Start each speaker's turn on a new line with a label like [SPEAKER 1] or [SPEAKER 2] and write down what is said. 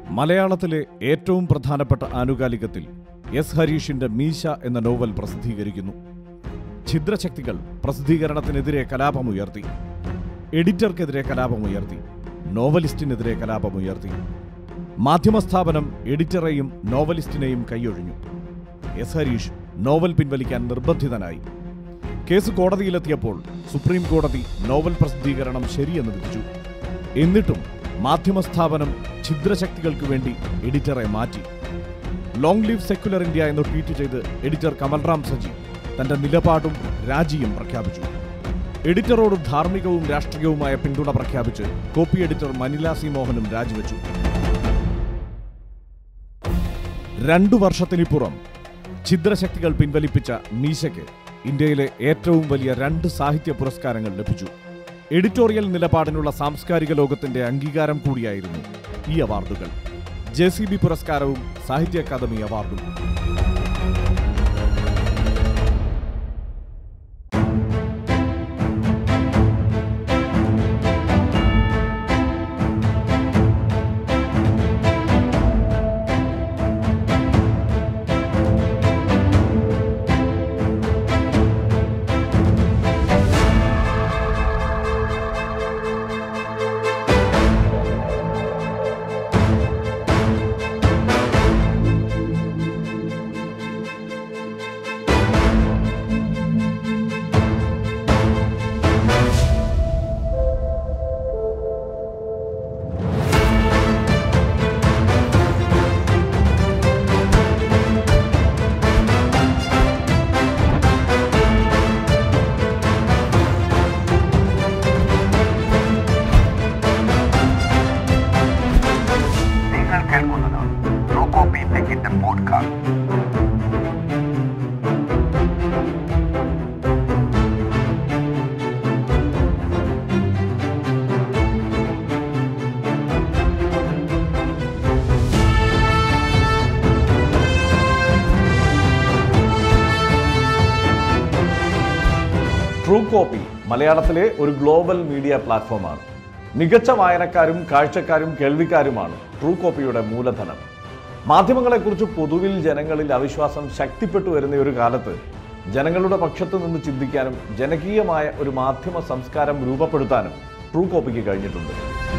[SPEAKER 1] മലയാളത്തിലെ ഏറ്റവും പ്രധാനപ്പെട്ട ആനുകാലികത്തിൽ എസ് ഹരീഷിന്റെ മീശ എന്ന നോവൽ പ്രസിദ്ധീകരിക്കുന്നു ഛിദ്രശക്തികൾ പ്രസിദ്ധീകരണത്തിനെതിരെ കലാപമുയർത്തി എഡിറ്റർക്കെതിരെ കലാപമുയർത്തി നോവലിസ്റ്റിനെതിരെ കലാപമുയർത്തി മാധ്യമസ്ഥാപനം എഡിറ്ററെയും നോവലിസ്റ്റിനെയും കൈയൊഴിഞ്ഞു എസ് ഹരീഷ് നോവൽ പിൻവലിക്കാൻ നിർബന്ധിതനായി കേസ് കോടതിയിലെത്തിയപ്പോൾ സുപ്രീം കോടതി നോവൽ പ്രസിദ്ധീകരണം ശരിയെന്ന് വിധിച്ചു എന്നിട്ടും മാധ്യമസ്ഥാപനം ഛിദ്രശക്തികൾക്ക് വേണ്ടി എഡിറ്ററെ മാറ്റി ലോങ് ലീവ് സെക്യുലർ ഇന്ത്യ എന്ന് ട്വീറ്റ് ചെയ്ത് എഡിറ്റർ കമൽറാം സജി തന്റെ നിലപാടും രാജിയും പ്രഖ്യാപിച്ചു എഡിറ്ററോട് ധാർമ്മികവും രാഷ്ട്രീയവുമായ പിന്തുണ പ്രഖ്യാപിച്ച് കോപ്പി എഡിറ്റർ മനില സി മോഹനും രാജിവെച്ചു രണ്ടു വർഷത്തിനിപ്പുറം ഛിദ്രശക്തികൾ പിൻവലിപ്പിച്ച മീശയ്ക്ക് ഇന്ത്യയിലെ ഏറ്റവും വലിയ രണ്ട് സാഹിത്യ പുരസ്കാരങ്ങൾ ലഭിച്ചു എഡിറ്റോറിയൽ നിലപാടിനുള്ള സാംസ്കാരിക ലോകത്തിന്റെ അംഗീകാരം കൂടിയായിരുന്നു ഈ അവാർഡുകൾ ജെ സി ബി പുരസ്കാരവും സാഹിത്യ അക്കാദമി അവാർഡും
[SPEAKER 2] നിങ്ങൾ കേൾക്കുന്നത് റോക്കോപ്പി തെക്കിന്റെ പോഡ്കാസ്റ്റ്
[SPEAKER 1] ട്രൂ കോപ്പി മലയാളത്തിലെ ഒരു ഗ്ലോബൽ മീഡിയ പ്ലാറ്റ്ഫോമാണ് മികച്ച വായനക്കാരും കാഴ്ചക്കാരും കേൾവിക്കാരുമാണ് ട്രൂ കോപ്പിയുടെ മൂലധനം മാധ്യമങ്ങളെക്കുറിച്ച് പൊതുവിൽ ജനങ്ങളിൽ അവിശ്വാസം ശക്തിപ്പെട്ടു വരുന്ന ഒരു കാലത്ത് ജനങ്ങളുടെ പക്ഷത്തു നിന്ന് ചിന്തിക്കാനും ജനകീയമായ ഒരു മാധ്യമ സംസ്കാരം രൂപപ്പെടുത്താനും ട്രൂ കോപ്പിക്ക് കഴിഞ്ഞിട്ടുണ്ട്